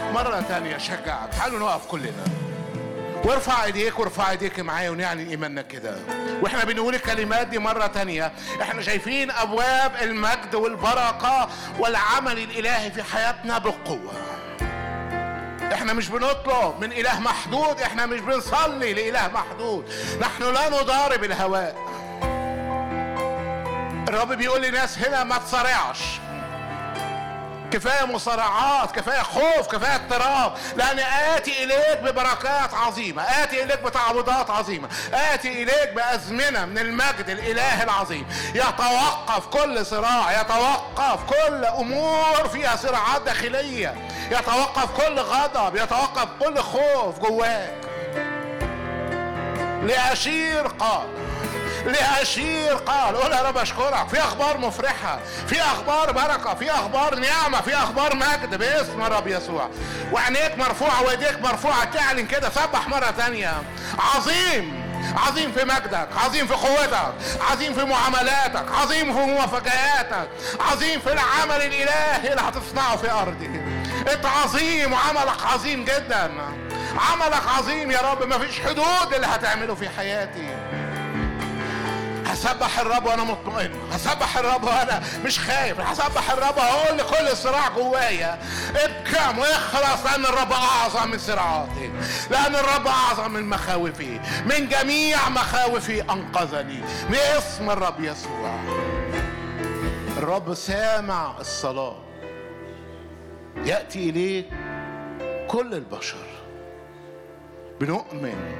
مرة تانية شجعك تعالوا نقف كلنا وارفع ايديك وارفع ايديك معايا ونعلن ايماننا كده واحنا بنقول الكلمات دي مرة تانية احنا شايفين ابواب المجد والبركة والعمل الالهي في حياتنا بالقوة احنا مش بنطلب من اله محدود احنا مش بنصلي لاله محدود نحن لا نضارب الهواء الرب بيقول لناس هنا ما تصارعش كفايه مصارعات كفايه خوف كفايه اضطراب لان اتي اليك ببركات عظيمه اتي اليك بتعويضات عظيمه اتي اليك بازمنه من المجد الاله العظيم يتوقف كل صراع يتوقف كل امور فيها صراعات داخليه يتوقف كل غضب يتوقف كل خوف جواك لأشير قال لأشير قال قول يا رب أشكرك في أخبار مفرحة في أخبار بركة في أخبار نعمة في أخبار مجد باسم الرب يسوع وعينيك مرفوعة وإيديك مرفوعة تعلن كده سبح مرة تانية عظيم عظيم في مجدك عظيم في قوتك عظيم في معاملاتك عظيم في موافقاتك عظيم في العمل الإلهي اللي هتصنعه في أرضي أنت عظيم وعملك عظيم جدا عملك عظيم يا رب مفيش حدود اللي هتعمله في حياتي هسبح الرب وانا مطمئن هسبح الرب وانا مش خايف هسبح الرب هقول لكل صراع جوايا ابكم واخلص لان الرب اعظم من صراعاتي لان الرب اعظم من مخاوفي من جميع مخاوفي انقذني باسم الرب يسوع الرب سامع الصلاه ياتي اليك كل البشر بنؤمن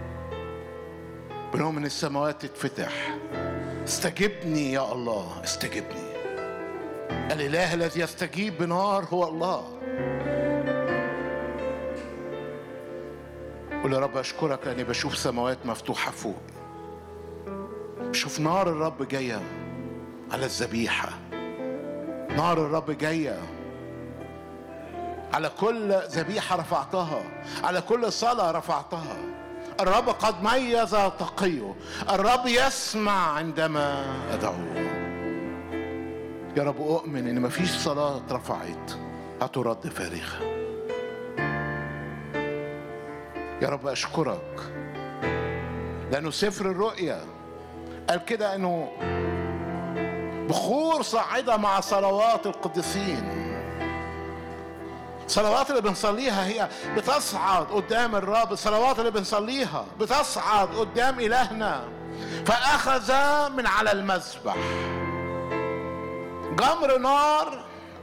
بنؤمن السماوات تتفتح استجبني يا الله استجبني الاله الذي يستجيب بنار هو الله قول يا رب اشكرك لاني بشوف سماوات مفتوحه فوق بشوف نار الرب جايه على الذبيحه نار الرب جايه على كل ذبيحة رفعتها على كل صلاة رفعتها الرب قد ميز تقيه الرب يسمع عندما أدعوه يا رب أؤمن إن مفيش صلاة اترفعت هترد فارغة يا رب أشكرك لأنه سفر الرؤيا قال كده إنه بخور صاعدة مع صلوات القديسين الصلوات اللي بنصليها هي بتصعد قدام الرب الصلوات اللي بنصليها بتصعد قدام إلهنا فأخذ من على المذبح جمر نار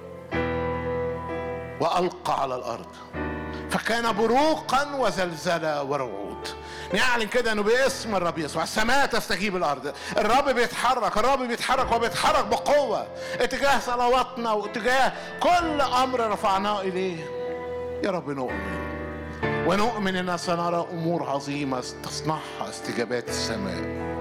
وألقى على الأرض فكان بروقا وزلزلة ورعود نعلن كده انه باسم الرب يسوع السماء تستجيب الارض الرب بيتحرك الرب بيتحرك وبيتحرك بقوه اتجاه صلواتنا واتجاه كل امر رفعناه اليه يا رب نؤمن ونؤمن اننا سنرى امور عظيمه تصنعها استجابات السماء